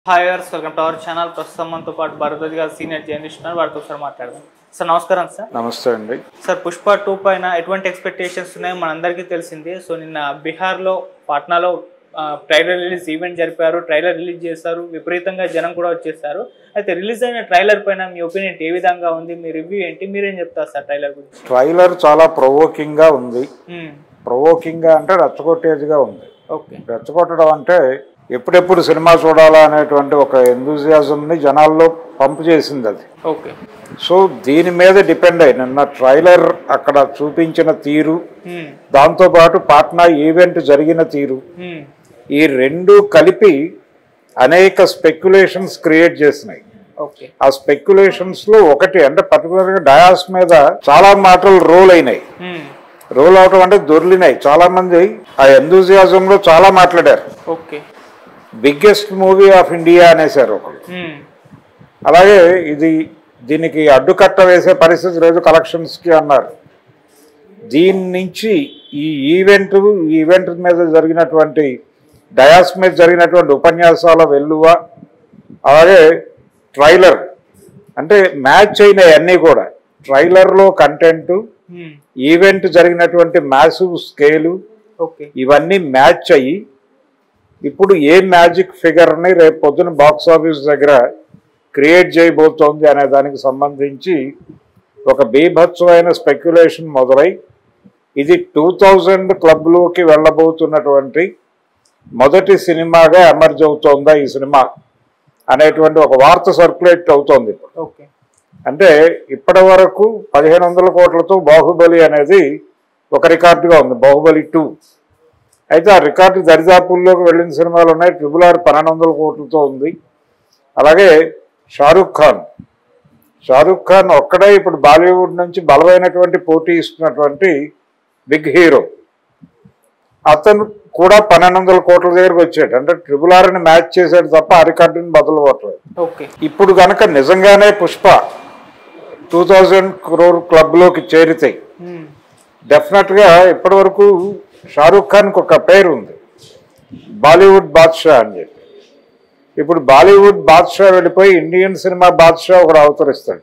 Hi గారు welcome to our channel ప్రస్తుతం మనతో పాటు భారద్వాజ్ గారు సీనియర్ జర్నలిస్ట్ ఉన్నారు వారితో ఒకసారి మాట్లాడదాం సార్ నమస్కారం సార్ నమస్తే అండి సార్ పుష్ప టూ పైన ఎటువంటి ఎక్స్పెక్టేషన్స్ ఉన్నాయో మనందరికీ తెలిసింది సో నిన్న బీహార్లో పాట్నాలో ట్రైలర్ రిలీజ్ ఈవెంట్ జరిపారు ట్రైలర్ రిలీజ్ చేశారు విపరీతంగా జనం కూడా వచ్చేసారు అయితే రిలీజ్ అయిన ట్రైలర్ పైన మీ ఒపీనియన్ ఏ విధంగా ఉంది మీ రివ్యూ ఏంటి మీరేం చెప్తారు సార్ ట్రైలర్ గురించి ట్రైలర్ చాలా ప్రొవోకింగ్ గా ఉంది ప్రొవోకింగ్ గా అంటే రెచ్చగొట్టేదిగా ఉంది ఓకే రెచ్చగొట్టడం అంటే ఎప్పుడెప్పుడు సినిమా చూడాలా అనేటువంటి ఒక enthusiasm ని జనాల్లో పంపు చేసింది అది ఓకే సో దీని మీద డిపెండ్ అయ్యి నిన్న ట్రైలర్ అక్కడ చూపించిన తీరు దాంతోపాటు పాట్నా ఈవెంట్ జరిగిన తీరు ఈ రెండు కలిపి అనేక స్పెక్యులేషన్స్ క్రియేట్ చేసినాయి ఓకే ఆ స్పెక్యులేషన్స్ లో ఒకటి అంటే పర్టికులర్ గా డయాస్ మీద చాలా మాటలు రోల్ అయినాయి రోల్ అవటం అంటే దొర్లినాయి చాలా మంది ఆ ఎంతూజియాజం లో చాలా మాట్లాడారు okay biggest movie of India అనేసారు ఒకరు అలాగే ఇది దీనికి అడ్డుకట్ట వేసే పరిస్థితి లేదు కలెక్షన్స్ కి అన్నారు దీని నుంచి ఈ ఈవెంట్ ఈ ఈవెంట్ మీద జరిగినటువంటి డయాస్ మీద జరిగినటువంటి ఉపన్యాసాల వెల్లువ అలాగే ట్రైలర్ అంటే మ్యాచ్ అయినాయి అన్నీ కూడా ట్రైలర్లో కంటెంట్ ఈవెంట్ జరిగినటువంటి మ్యాసివ్ స్కేలు ఓకే ఇవన్నీ మ్యాచ్ అయ్యి ఇప్పుడు ఏ మ్యాజిక్ ఫిగర్ని రేపు పొద్దున బాక్స్ ఆఫీస్ దగ్గర క్రియేట్ చేయబోతోంది అనే దానికి సంబంధించి ఒక బీభత్సమైన స్పెక్యులేషన్ మొదలై ఇది టూ థౌజండ్ క్లబ్లోకి వెళ్ళబోతున్నటువంటి మొదటి సినిమాగా ఎమర్జ్ అవుతోందా ఈ సినిమా అనేటువంటి ఒక వార్త సర్క్యులేట్ అవుతోంది ఇప్పుడు ఓకే అంటే ఇప్పటి వరకు పదిహేను వందల కోట్లతో బాహుబలి అనేది ఒక రికార్డుగా ఉంది బాహుబలి టూ అయితే ఆ రికార్డు దరిదాపుల్లోకి వెళ్ళిన సినిమాలు ఉన్నాయి ట్రిపుల్ ఆర్ పన్నెండు వందల కోట్లతో ఉంది అలాగే షారుఖ్ ఖాన్ షారుఖ్ ఖాన్ ఒక్కడే ఇప్పుడు బాలీవుడ్ నుంచి బలమైనటువంటి పోటీ ఇస్తున్నటువంటి బిగ్ హీరో అతను కూడా పన్నెండు వందల కోట్ల దగ్గరకు వచ్చాడు అంటే ట్రిపుల్ ఆర్ని మ్యాచ్ చేశాడు తప్ప ఆ రికార్డుని బదులు కొట్టలేదు ఓకే ఇప్పుడు గనక నిజంగానే పుష్ప టూ థౌజండ్ క్రోర్ క్లబ్లోకి చేరితే డెఫినెట్గా ఇప్పటి వరకు షారూఖ్ ఖాన్కి ఒక పేరు ఉంది బాలీవుడ్ బాద్షా అని చెప్పి ఇప్పుడు బాలీవుడ్ బాద్షా వెళ్ళిపోయి ఇండియన్ సినిమా బాద్షా ఒకడు అవతరిస్తాడు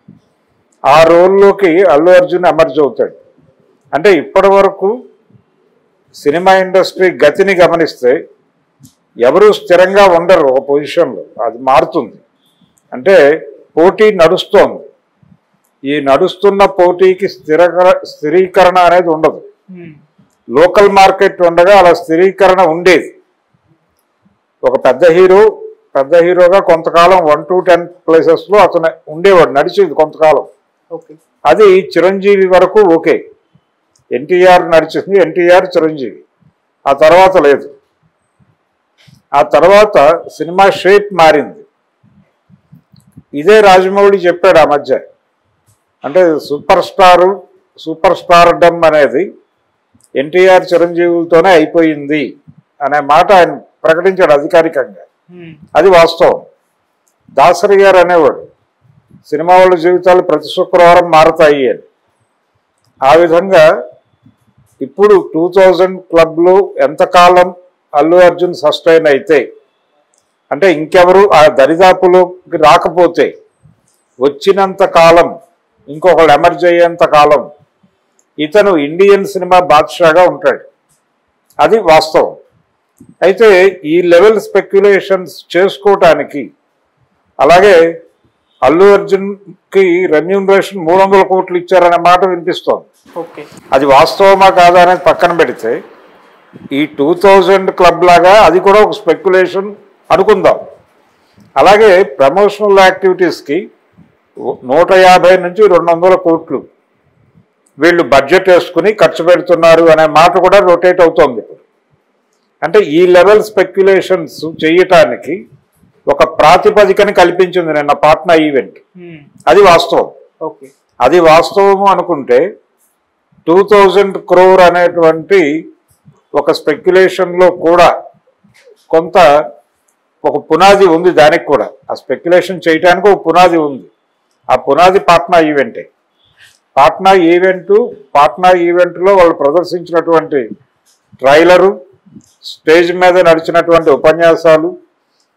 ఆ రోల్లోకి అల్లు అర్జున్ ఎమర్జ్ అవుతాడు అంటే ఇప్పటి వరకు సినిమా ఇండస్ట్రీ గతిని గమనిస్తే ఎవరు స్థిరంగా ఉండరు ఒక పొజిషన్లో అది మారుతుంది అంటే పోటీ నడుస్తోంది ఈ నడుస్తున్న పోటీకి స్థిర స్థిరీకరణ అనేది ఉండదు లోకల్ మార్కెట్ ఉండగా అలా స్థిరీకరణ ఉండేది ఒక పెద్ద హీరో పెద్ద హీరోగా కొంతకాలం వన్ టు టెన్ ప్లేసెస్లో అతను ఉండేవాడు నడిచేది కొంతకాలం ఓకే అది చిరంజీవి వరకు ఓకే ఎన్టీఆర్ నడిచింది ఎన్టీఆర్ చిరంజీవి ఆ తర్వాత లేదు ఆ తర్వాత సినిమా షేప్ మారింది ఇదే రాజమౌళి చెప్పాడు ఆ మధ్య అంటే super star super stardom అనేది ఎన్టీఆర్ చిరంజీవులతోనే అయిపోయింది అనే మాట ఆయన ప్రకటించాడు అధికారికంగా అది వాస్తవం దాసరి గారు అనేవాడు సినిమా వాళ్ళ జీవితాలు ప్రతి శుక్రవారం మారతాయి అని ఆ విధంగా ఇప్పుడు టూ థౌజండ్ క్లబ్లో ఎంతకాలం అల్లు అర్జున్ సస్టైన్ అయితే అంటే ఇంకెవరు ఆ దరిదాపులోకి రాకపోతే వచ్చినంత కాలం ఇంకొకళ్ళు ఎమర్జ్ అయ్యేంత కాలం ఇతను ఇండియన్ సినిమా బాద్షాగా ఉంటాడు అది వాస్తవం అయితే ఈ లెవెల్ స్పెక్యులేషన్స్ చేసుకోవటానికి అలాగే అల్లు అర్జున్కి రెమ్యూనరేషన్ మూడు వందల కోట్లు ఇచ్చారనే మాట వినిపిస్తోంది ఓకే అది వాస్తవమా కాదా అనేది పక్కన పెడితే ఈ టూ థౌజండ్ క్లబ్ లాగా అది కూడా ఒక స్పెక్యులేషన్ అనుకుందాం అలాగే ప్రమోషనల్ యాక్టివిటీస్కి నూట యాభై నుంచి రెండు వందల కోట్లు వీళ్ళు బడ్జెట్ వేసుకుని ఖర్చు పెడుతున్నారు అనే మాట కూడా రొటేట్ అవుతోంది ఇప్పుడు అంటే ఈ లెవెల్ స్పెక్యులేషన్స్ చేయటానికి ఒక ప్రాతిపదికని కల్పించింది నిన్న పాట్నా ఈవెంట్ అది వాస్తవం ఓకే అది వాస్తవము అనుకుంటే టూ థౌజండ్ క్రోర్ అనేటువంటి ఒక స్పెక్యులేషన్లో కూడా కొంత ఒక పునాది ఉంది దానికి కూడా ఆ స్పెక్యులేషన్ చేయడానికి ఒక పునాది ఉంది ఆ పునాది పాట్నా ఈవెంటే పాట్నా ఈవెంట్ పాట్నా ఈవెంట్లో వాళ్ళు ప్రదర్శించినటువంటి ట్రైలరు స్టేజ్ మీద నడిచినటువంటి ఉపన్యాసాలు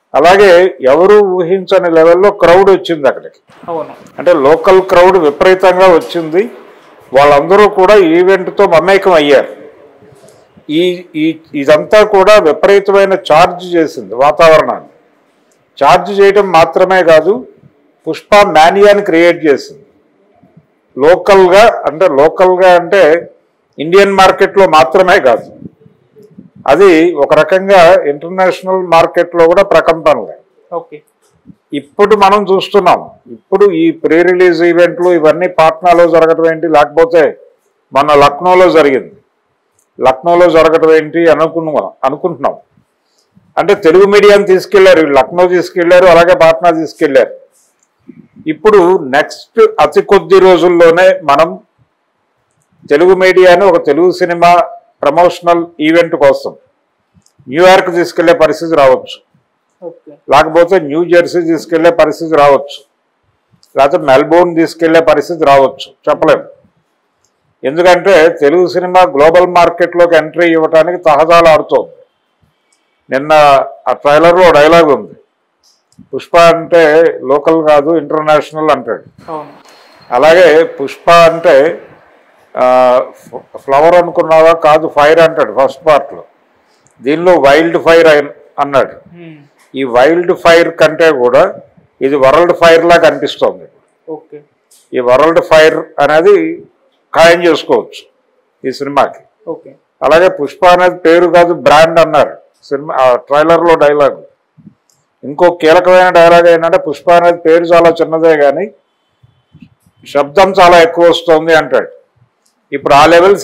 అలాగే ఎవరు ఊహించని లెవెల్లో క్రౌడ్ వచ్చింది అక్కడికి అవును అంటే లోకల్ క్రౌడ్ విపరీతంగా వచ్చింది వాళ్ళందరూ కూడా ఈవెంట్తో మమేకం అయ్యారు ఈ ఈ ఇదంతా కూడా విపరీతమైన ఛార్జ్ చేసింది వాతావరణాన్ని ఛార్జ్ చేయడం మాత్రమే కాదు పుష్ప మానియాని క్రియేట్ చేసింది లోకల్గా అంటే లోకల్గా అంటే ఇండియన్ మార్కెట్లో మాత్రమే కాదు అది ఒక రకంగా ఇంటర్నేషనల్ మార్కెట్లో కూడా ప్రకంపనలే ఓకే ఇప్పుడు మనం చూస్తున్నాం ఇప్పుడు ఈ ప్రీ రిలీజ్ ఈవెంట్లు ఇవన్నీ పాట్నాలో జరగటం ఏంటి లేకపోతే మన లక్నోలో జరిగింది లక్నోలో జరగటం ఏంటి అనుకున్నాం అనుకుంటున్నాం అంటే తెలుగు మీడియాని తీసుకెళ్లారు లక్నో తీసుకెళ్లారు అలాగే పాట్నా తీసుకెళ్లారు ఇప్పుడు నెక్స్ట్ అతి కొద్ది రోజుల్లోనే మనం తెలుగు మీడియాని ఒక తెలుగు సినిమా ప్రమోషనల్ ఈవెంట్ కోసం న్యూయార్క్ తీసుకెళ్లే పరిస్థితి రావచ్చు ఓకే లేకపోతే న్యూ జెర్సీ తీసుకెళ్లే పరిస్థితి రావచ్చు లేకపోతే మెల్బోర్న్ తీసుకెళ్లే పరిస్థితి రావచ్చు చెప్పలేము ఎందుకంటే తెలుగు సినిమా గ్లోబల్ మార్కెట్లోకి ఎంట్రీ ఇవ్వడానికి తహదాలు ఆడుతోంది నిన్న ఆ ట్రైలర్లో డైలాగ్ ఉంది పుష్ప అంటే లోకల్ కాదు ఇంటర్నేషనల్ అంటాడు అవును అలాగే పుష్ప అంటే ఆ, ఫ- ఫ్లవర్ అనుకున్నావా కాదు ఫైర్ అంటాడు ఫస్ట్ పార్ట్లో దీనిలో వైల్డ్ ఫైర్ అయి- అన్నాడు మ్మ్. ఈ వైల్డ్ ఫైర్ కంటే కూడా ఇది వరల్డ్ ఫైర్ లాగా అనిపిస్తోంది ఓకే ఈ వరల్డ్ ఫైర్ అనేది ఖాయం చేసుకోవచ్చు ఈ సినిమాకి ఓకే అలాగే పుష్ప అనేది పేరు కాదు బ్రాండ్ అన్నారు సినిమా ఆ ట్రైలర్లో డైలాగ్ ఇంకో కీలకమైన డైలాగ్ ఏంటంటే పుష్ప అనేది పేరు చాలా చిన్నదే కానీ శబ్దం చాలా ఎక్కువ వస్తుంది అంటాడు ఇప్పుడు ఆ లెవెల్